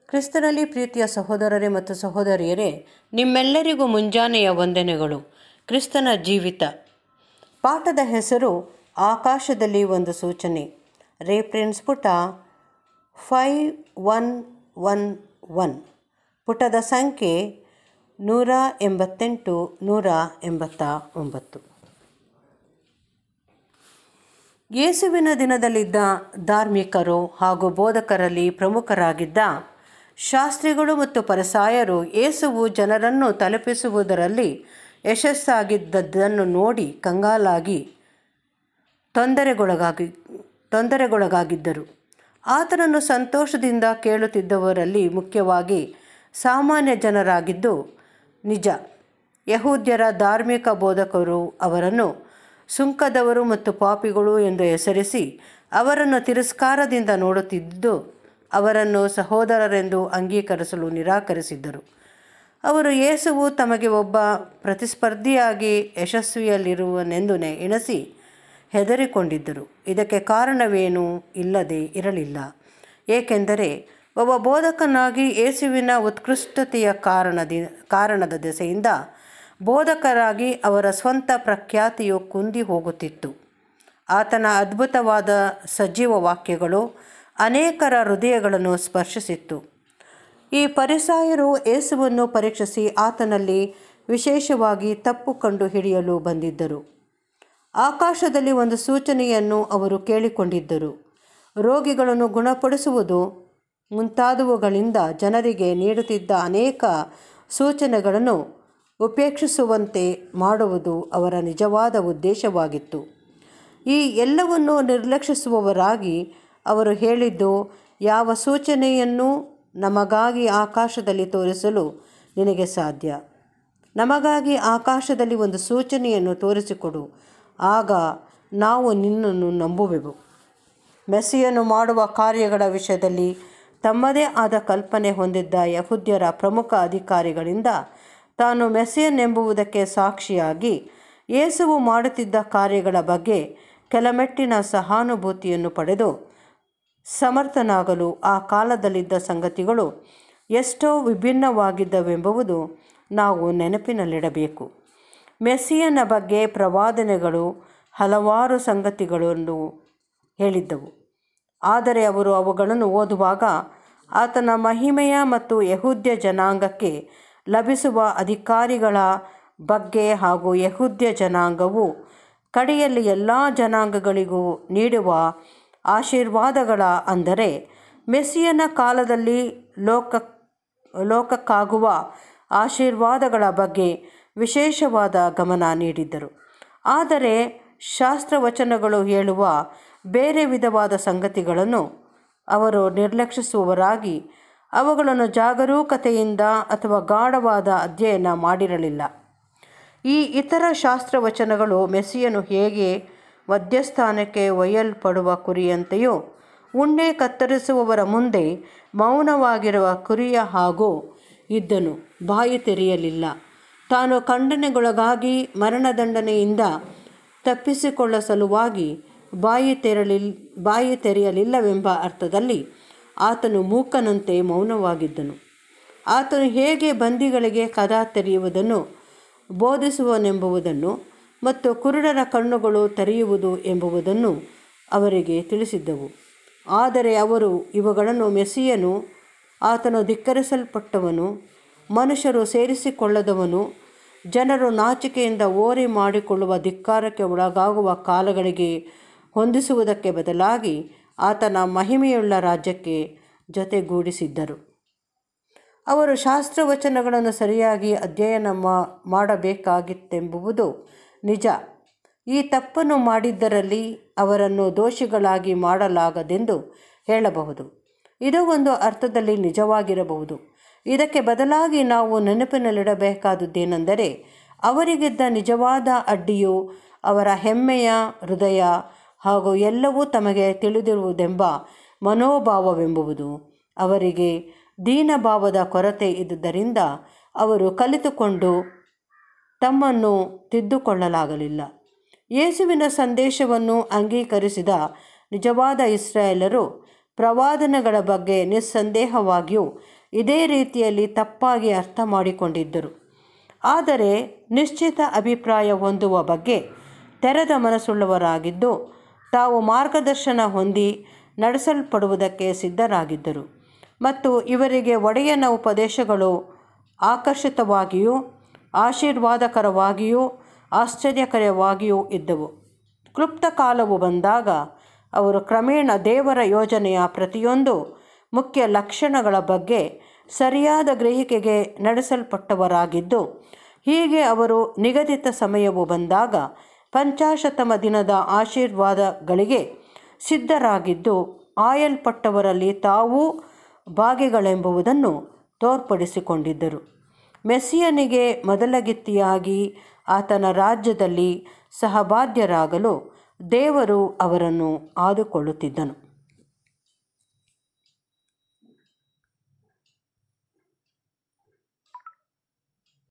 ಕ್ರಿಸ್ತನಲ್ಲಿ ಪ್ರೀತಿಯ ಸಹೋದರರೇ ಮತ್ತು ಸಹೋದರಿಯರೇ ನಿಮ್ಮೆಲ್ಲರಿಗೂ ಮುಂಜಾನೆಯ ವಂದನೆಗಳು ಕ್ರಿಸ್ತನ ಜೀವಿತ ಪಾಠದ ಹೆಸರು ಆಕಾಶದಲ್ಲಿ ಒಂದು ಸೂಚನೆ ರೇಫ್ರೆನ್ಸ್ ಪುಟ ಫೈವ್ ಒನ್ ಒನ್ ಒನ್ ಪುಟದ ಸಂಖ್ಯೆ ನೂರ ಎಂಬತ್ತೆಂಟು ನೂರ ಎಂಬತ್ತ ಒಂಬತ್ತು ಯೇಸುವಿನ ದಿನದಲ್ಲಿದ್ದ ಧಾರ್ಮಿಕರು ಹಾಗೂ ಬೋಧಕರಲ್ಲಿ ಪ್ರಮುಖರಾಗಿದ್ದ ಶಾಸ್ತ್ರಿಗಳು ಮತ್ತು ಪರಸಾಯರು ಯೇಸುವು ಜನರನ್ನು ತಲುಪಿಸುವುದರಲ್ಲಿ ಯಶಸ್ಸಾಗಿದ್ದದ್ದನ್ನು ನೋಡಿ ಕಂಗಾಲಾಗಿ ತೊಂದರೆಗೊಳಗಾಗಿ ತೊಂದರೆಗೊಳಗಾಗಿದ್ದರು ಆತನನ್ನು ಸಂತೋಷದಿಂದ ಕೇಳುತ್ತಿದ್ದವರಲ್ಲಿ ಮುಖ್ಯವಾಗಿ ಸಾಮಾನ್ಯ ಜನರಾಗಿದ್ದು ನಿಜ ಯಹೂದ್ಯರ ಧಾರ್ಮಿಕ ಬೋಧಕರು ಅವರನ್ನು ಸುಂಕದವರು ಮತ್ತು ಪಾಪಿಗಳು ಎಂದು ಹೆಸರಿಸಿ ಅವರನ್ನು ತಿರಸ್ಕಾರದಿಂದ ನೋಡುತ್ತಿದ್ದು ಅವರನ್ನು ಸಹೋದರರೆಂದು ಅಂಗೀಕರಿಸಲು ನಿರಾಕರಿಸಿದ್ದರು ಅವರು ಯೇಸುವು ತಮಗೆ ಒಬ್ಬ ಪ್ರತಿಸ್ಪರ್ಧಿಯಾಗಿ ಯಶಸ್ವಿಯಲ್ಲಿರುವನೆಂದು ಎಣಿಸಿ ಹೆದರಿಕೊಂಡಿದ್ದರು ಇದಕ್ಕೆ ಕಾರಣವೇನೂ ಇಲ್ಲದೆ ಇರಲಿಲ್ಲ ಏಕೆಂದರೆ ಒಬ್ಬ ಬೋಧಕನಾಗಿ ಯೇಸುವಿನ ಉತ್ಕೃಷ್ಟತೆಯ ಕಾರಣದಿ ಕಾರಣದ ದೆಸೆಯಿಂದ ಬೋಧಕರಾಗಿ ಅವರ ಸ್ವಂತ ಪ್ರಖ್ಯಾತಿಯು ಕುಂದಿ ಹೋಗುತ್ತಿತ್ತು ಆತನ ಅದ್ಭುತವಾದ ಸಜೀವ ವಾಕ್ಯಗಳು ಅನೇಕರ ಹೃದಯಗಳನ್ನು ಸ್ಪರ್ಶಿಸಿತ್ತು ಈ ಪರಿಸಾಯರು ಯೇಸುವನ್ನು ಪರೀಕ್ಷಿಸಿ ಆತನಲ್ಲಿ ವಿಶೇಷವಾಗಿ ತಪ್ಪು ಕಂಡು ಹಿಡಿಯಲು ಬಂದಿದ್ದರು ಆಕಾಶದಲ್ಲಿ ಒಂದು ಸೂಚನೆಯನ್ನು ಅವರು ಕೇಳಿಕೊಂಡಿದ್ದರು ರೋಗಿಗಳನ್ನು ಗುಣಪಡಿಸುವುದು ಮುಂತಾದವುಗಳಿಂದ ಜನರಿಗೆ ನೀಡುತ್ತಿದ್ದ ಅನೇಕ ಸೂಚನೆಗಳನ್ನು ಉಪೇಕ್ಷಿಸುವಂತೆ ಮಾಡುವುದು ಅವರ ನಿಜವಾದ ಉದ್ದೇಶವಾಗಿತ್ತು ಈ ಎಲ್ಲವನ್ನು ನಿರ್ಲಕ್ಷಿಸುವವರಾಗಿ ಅವರು ಹೇಳಿದ್ದು ಯಾವ ಸೂಚನೆಯನ್ನು ನಮಗಾಗಿ ಆಕಾಶದಲ್ಲಿ ತೋರಿಸಲು ನಿನಗೆ ಸಾಧ್ಯ ನಮಗಾಗಿ ಆಕಾಶದಲ್ಲಿ ಒಂದು ಸೂಚನೆಯನ್ನು ತೋರಿಸಿಕೊಡು ಆಗ ನಾವು ನಿನ್ನನ್ನು ನಂಬುವೆವು ಮೆಸ್ಸಿಯನ್ನು ಮಾಡುವ ಕಾರ್ಯಗಳ ವಿಷಯದಲ್ಲಿ ತಮ್ಮದೇ ಆದ ಕಲ್ಪನೆ ಹೊಂದಿದ್ದ ಯಹುದ್ಯರ ಪ್ರಮುಖ ಅಧಿಕಾರಿಗಳಿಂದ ತಾನು ಮೆಸ್ಸಿಯನ್ನೆಂಬುವುದಕ್ಕೆ ಸಾಕ್ಷಿಯಾಗಿ ಯೇಸುವು ಮಾಡುತ್ತಿದ್ದ ಕಾರ್ಯಗಳ ಬಗ್ಗೆ ಕೆಲಮೆಟ್ಟಿನ ಸಹಾನುಭೂತಿಯನ್ನು ಪಡೆದು ಸಮರ್ಥನಾಗಲು ಆ ಕಾಲದಲ್ಲಿದ್ದ ಸಂಗತಿಗಳು ಎಷ್ಟೋ ವಿಭಿನ್ನವಾಗಿದ್ದವೆಂಬುದು ನಾವು ನೆನಪಿನಲ್ಲಿಡಬೇಕು ಮೆಸ್ಸಿಯನ ಬಗ್ಗೆ ಪ್ರವಾದನೆಗಳು ಹಲವಾರು ಸಂಗತಿಗಳನ್ನು ಹೇಳಿದ್ದವು ಆದರೆ ಅವರು ಅವುಗಳನ್ನು ಓದುವಾಗ ಆತನ ಮಹಿಮೆಯ ಮತ್ತು ಯಹೂದ್ಯ ಜನಾಂಗಕ್ಕೆ ಲಭಿಸುವ ಅಧಿಕಾರಿಗಳ ಬಗ್ಗೆ ಹಾಗೂ ಯಹೂದ್ಯ ಜನಾಂಗವು ಕಡೆಯಲ್ಲಿ ಎಲ್ಲ ಜನಾಂಗಗಳಿಗೂ ನೀಡುವ ಆಶೀರ್ವಾದಗಳ ಅಂದರೆ ಮೆಸ್ಸಿಯನ ಕಾಲದಲ್ಲಿ ಲೋಕ ಲೋಕಕ್ಕಾಗುವ ಆಶೀರ್ವಾದಗಳ ಬಗ್ಗೆ ವಿಶೇಷವಾದ ಗಮನ ನೀಡಿದ್ದರು ಆದರೆ ಶಾಸ್ತ್ರವಚನಗಳು ಹೇಳುವ ಬೇರೆ ವಿಧವಾದ ಸಂಗತಿಗಳನ್ನು ಅವರು ನಿರ್ಲಕ್ಷಿಸುವವರಾಗಿ ಅವುಗಳನ್ನು ಜಾಗರೂಕತೆಯಿಂದ ಅಥವಾ ಗಾಢವಾದ ಅಧ್ಯಯನ ಮಾಡಿರಲಿಲ್ಲ ಈ ಇತರ ಶಾಸ್ತ್ರವಚನಗಳು ಮೆಸ್ಸಿಯನು ಹೇಗೆ ಮಧ್ಯಸ್ಥಾನಕ್ಕೆ ಒಯ್ಯಲ್ಪಡುವ ಕುರಿಯಂತೆಯೂ ಉಣ್ಣೆ ಕತ್ತರಿಸುವವರ ಮುಂದೆ ಮೌನವಾಗಿರುವ ಕುರಿಯ ಹಾಗೂ ಇದ್ದನು ಬಾಯಿ ತೆರೆಯಲಿಲ್ಲ ತಾನು ಖಂಡನೆಗೊಳಗಾಗಿ ಮರಣದಂಡನೆಯಿಂದ ತಪ್ಪಿಸಿಕೊಳ್ಳ ಸಲುವಾಗಿ ಬಾಯಿ ತೆರಲಿಲ್ ಬಾಯಿ ತೆರೆಯಲಿಲ್ಲವೆಂಬ ಅರ್ಥದಲ್ಲಿ ಆತನು ಮೂಕನಂತೆ ಮೌನವಾಗಿದ್ದನು ಆತನು ಹೇಗೆ ಬಂದಿಗಳಿಗೆ ಕದ ತೆರೆಯುವುದನ್ನು ಬೋಧಿಸುವನೆಂಬುದನ್ನು ಮತ್ತು ಕುರುಡರ ಕಣ್ಣುಗಳು ತೆರೆಯುವುದು ಎಂಬುದನ್ನು ಅವರಿಗೆ ತಿಳಿಸಿದ್ದವು ಆದರೆ ಅವರು ಇವುಗಳನ್ನು ಮೆಸ್ಸಿಯನು ಆತನು ಧಿಕ್ಕರಿಸಲ್ಪಟ್ಟವನು ಮನುಷ್ಯರು ಸೇರಿಸಿಕೊಳ್ಳದವನು ಜನರು ನಾಚಿಕೆಯಿಂದ ಓರೆ ಮಾಡಿಕೊಳ್ಳುವ ಧಿಕ್ಕಾರಕ್ಕೆ ಒಳಗಾಗುವ ಕಾಲಗಳಿಗೆ ಹೊಂದಿಸುವುದಕ್ಕೆ ಬದಲಾಗಿ ಆತನ ಮಹಿಮೆಯುಳ್ಳ ರಾಜ್ಯಕ್ಕೆ ಜೊತೆಗೂಡಿಸಿದ್ದರು ಅವರು ಶಾಸ್ತ್ರವಚನಗಳನ್ನು ಸರಿಯಾಗಿ ಅಧ್ಯಯನ ಮಾಡಬೇಕಾಗಿತ್ತೆಂಬುದು ನಿಜ ಈ ತಪ್ಪನ್ನು ಮಾಡಿದ್ದರಲ್ಲಿ ಅವರನ್ನು ದೋಷಿಗಳಾಗಿ ಮಾಡಲಾಗದೆಂದು ಹೇಳಬಹುದು ಇದು ಒಂದು ಅರ್ಥದಲ್ಲಿ ನಿಜವಾಗಿರಬಹುದು ಇದಕ್ಕೆ ಬದಲಾಗಿ ನಾವು ನೆನಪಿನಲ್ಲಿಡಬೇಕಾದುದೇನೆಂದರೆ ಅವರಿಗಿದ್ದ ನಿಜವಾದ ಅಡ್ಡಿಯು ಅವರ ಹೆಮ್ಮೆಯ ಹೃದಯ ಹಾಗೂ ಎಲ್ಲವೂ ತಮಗೆ ತಿಳಿದಿರುವುದೆಂಬ ಮನೋಭಾವವೆಂಬುದು ಅವರಿಗೆ ದೀನಭಾವದ ಕೊರತೆ ಇದ್ದುದರಿಂದ ಅವರು ಕಲಿತುಕೊಂಡು ತಮ್ಮನ್ನು ತಿದ್ದುಕೊಳ್ಳಲಾಗಲಿಲ್ಲ ಯೇಸುವಿನ ಸಂದೇಶವನ್ನು ಅಂಗೀಕರಿಸಿದ ನಿಜವಾದ ಇಸ್ರಾಯೇಲರು ಪ್ರವಾದನೆಗಳ ಬಗ್ಗೆ ನಿಸ್ಸಂದೇಹವಾಗಿಯೂ ಇದೇ ರೀತಿಯಲ್ಲಿ ತಪ್ಪಾಗಿ ಅರ್ಥ ಮಾಡಿಕೊಂಡಿದ್ದರು ಆದರೆ ನಿಶ್ಚಿತ ಅಭಿಪ್ರಾಯ ಹೊಂದುವ ಬಗ್ಗೆ ತೆರೆದ ಮನಸ್ಸುಳ್ಳವರಾಗಿದ್ದು ತಾವು ಮಾರ್ಗದರ್ಶನ ಹೊಂದಿ ನಡೆಸಲ್ಪಡುವುದಕ್ಕೆ ಸಿದ್ಧರಾಗಿದ್ದರು ಮತ್ತು ಇವರಿಗೆ ಒಡೆಯನ ಉಪದೇಶಗಳು ಆಕರ್ಷಿತವಾಗಿಯೂ ಆಶೀರ್ವಾದಕರವಾಗಿಯೂ ಆಶ್ಚರ್ಯಕರವಾಗಿಯೂ ಇದ್ದವು ಕ್ಲುಪ್ತ ಕಾಲವು ಬಂದಾಗ ಅವರು ಕ್ರಮೇಣ ದೇವರ ಯೋಜನೆಯ ಪ್ರತಿಯೊಂದು ಮುಖ್ಯ ಲಕ್ಷಣಗಳ ಬಗ್ಗೆ ಸರಿಯಾದ ಗ್ರಹಿಕೆಗೆ ನಡೆಸಲ್ಪಟ್ಟವರಾಗಿದ್ದು ಹೀಗೆ ಅವರು ನಿಗದಿತ ಸಮಯವು ಬಂದಾಗ ಪಂಚಾಶತಮ ದಿನದ ಆಶೀರ್ವಾದಗಳಿಗೆ ಸಿದ್ಧರಾಗಿದ್ದು ಆಯಲ್ಪಟ್ಟವರಲ್ಲಿ ತಾವೂ ಭಾಗಿಗಳೆಂಬುದನ್ನು ತೋರ್ಪಡಿಸಿಕೊಂಡಿದ್ದರು ಮೆಸ್ಸಿಯನಿಗೆ ಮೊದಲಗಿತ್ತಿಯಾಗಿ ಆತನ ರಾಜ್ಯದಲ್ಲಿ ಸಹಬಾಧ್ಯರಾಗಲು ದೇವರು ಅವರನ್ನು ಆದುಕೊಳ್ಳುತ್ತಿದ್ದನು